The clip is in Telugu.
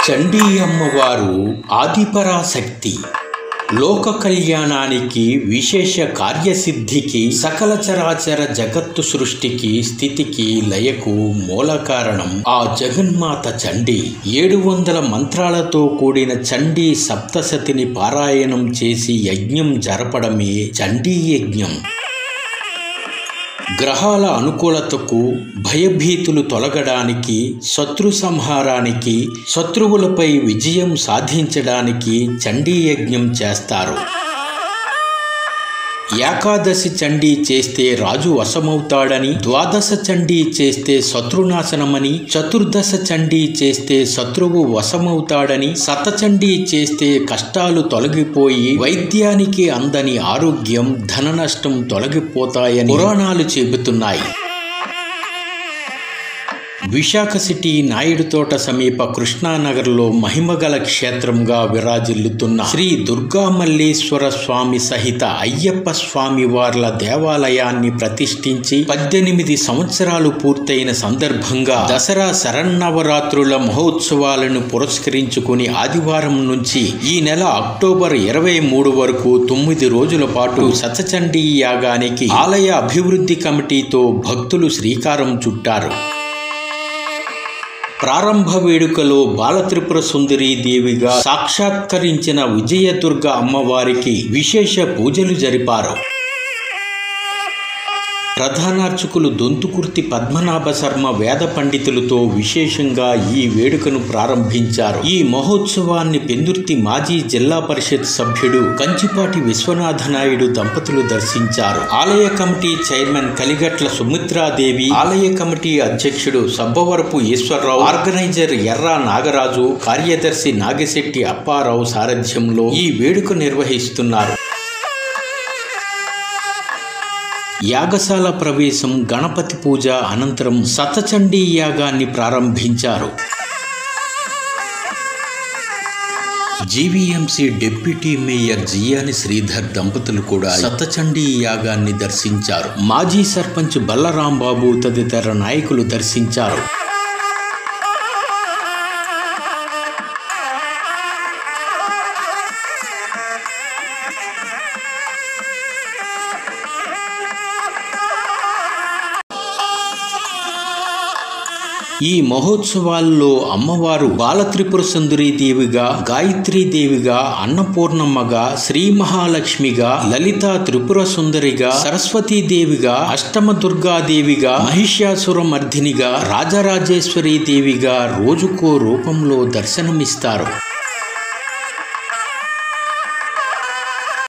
చండీ అమ్మవారు ఆదిపరాశక్తి లోక కళ్యాణానికి విశేష కార్యసిద్ధికి సకల చరాచర జగత్తు సృష్టికి స్థితికి లయకు మూల కారణం ఆ జగన్మాత చండీ ఏడు వందల మంత్రాలతో కూడిన చండీ సప్తసతిని పారాయణం చేసి యజ్ఞం జరపడమే చండీ యజ్ఞం గ్రహాల అనుకూలతకు భయభీతులు తొలగడానికి శత్రు సంహారానికి శత్రువులపై విజయం సాధించడానికి చండీ యజ్ఞం చేస్తారు ఏకాదశి చండీ చేస్తే రాజు వశమవుతాడని ద్వాదశ చండీ చేస్తే శత్రునాశనమని చతుర్దశ చండీ చేస్తే శత్రువు వశమవుతాడని శతచండీ చేస్తే కష్టాలు తొలగిపోయి వైద్యానికి అందని ఆరోగ్యం ధన నష్టం తొలగిపోతాయని పురాణాలు చెబుతున్నాయి విశాఖ సిటీ నాయుడు తోట సమీప కృష్ణానగర్లో మహిమగల క్షేత్రంగా విరాజిల్లుతున్న శ్రీ దుర్గా మల్లేశ్వర స్వామి సహిత అయ్యప్ప స్వామి వార్ల దేవాలయాన్ని ప్రతిష్ఠించి పద్దెనిమిది సంవత్సరాలు పూర్తయిన సందర్భంగా దసరా శరన్నవరాత్రుల మహోత్సవాలను పురస్కరించుకుని ఆదివారం నుంచి ఈ నెల అక్టోబర్ ఇరవై మూడు వరకు తొమ్మిది రోజుల పాటు సతచండీ యాగానికి ఆలయ అభివృద్ధి కమిటీతో భక్తులు శ్రీకారం చుట్టారు ప్రారంభ వేడుకలో బాలత్రిపుర సుందరీ దేవిగా సాక్షాత్కరించిన విజయదుర్గ అమ్మవారికి విశేష పూజలు జరిపారు ప్రధానార్చకులు దొంతుకుర్తి పద్మనాభ శర్మ వేద పండితులతో విశేషంగా ఈ వేడుకను ప్రారంభించారు ఈ మహోత్సవాన్ని పెందుర్తి మాజీ జిల్లా పరిషత్ సభ్యుడు కంచిపాటి విశ్వనాథ నాయుడు దంపతులు దర్శించారు ఆలయ కమిటీ చైర్మన్ కలిగట్ల సుమిత్రాదేవి ఆలయ కమిటీ అధ్యక్షుడు సబ్బవరపు ఈశ్వరరావు ఆర్గనైజర్ ఎర్రా నాగరాజు కార్యదర్శి నాగశెట్టి అప్పారావు సారథ్యంలో ఈ వేడుక నిర్వహిస్తున్నారు యాగశాల ప్రవేశం గణపతి పూజ అనంతరం సతచండీ యాగాన్ని ప్రారంభించారు GVMC deputy mayor Jiyani Sridhar దంపతులు కూడా సతచండీ యాగాన్ని దర్శించారు మాజీ సర్పంచ్ బల్లరాంబాబు తదితర నాయకులు దర్శించారు ఈ మహోత్సవాల్లో అమ్మవారు బాలత్రిపుర సుందరీ దేవిగా గాయత్రీ దేవిగా అన్నపూర్ణమ్మగా శ్రీ మహాలక్ష్మిగా లలిత త్రిపుర సుందరిగా సరస్వతీ దేవిగా అష్టమ దుర్గాదేవిగా మహిషాసుర మర్దినిగా రాజరాజేశ్వరి దేవిగా రోజుకో రూపంలో దర్శనమిస్తారు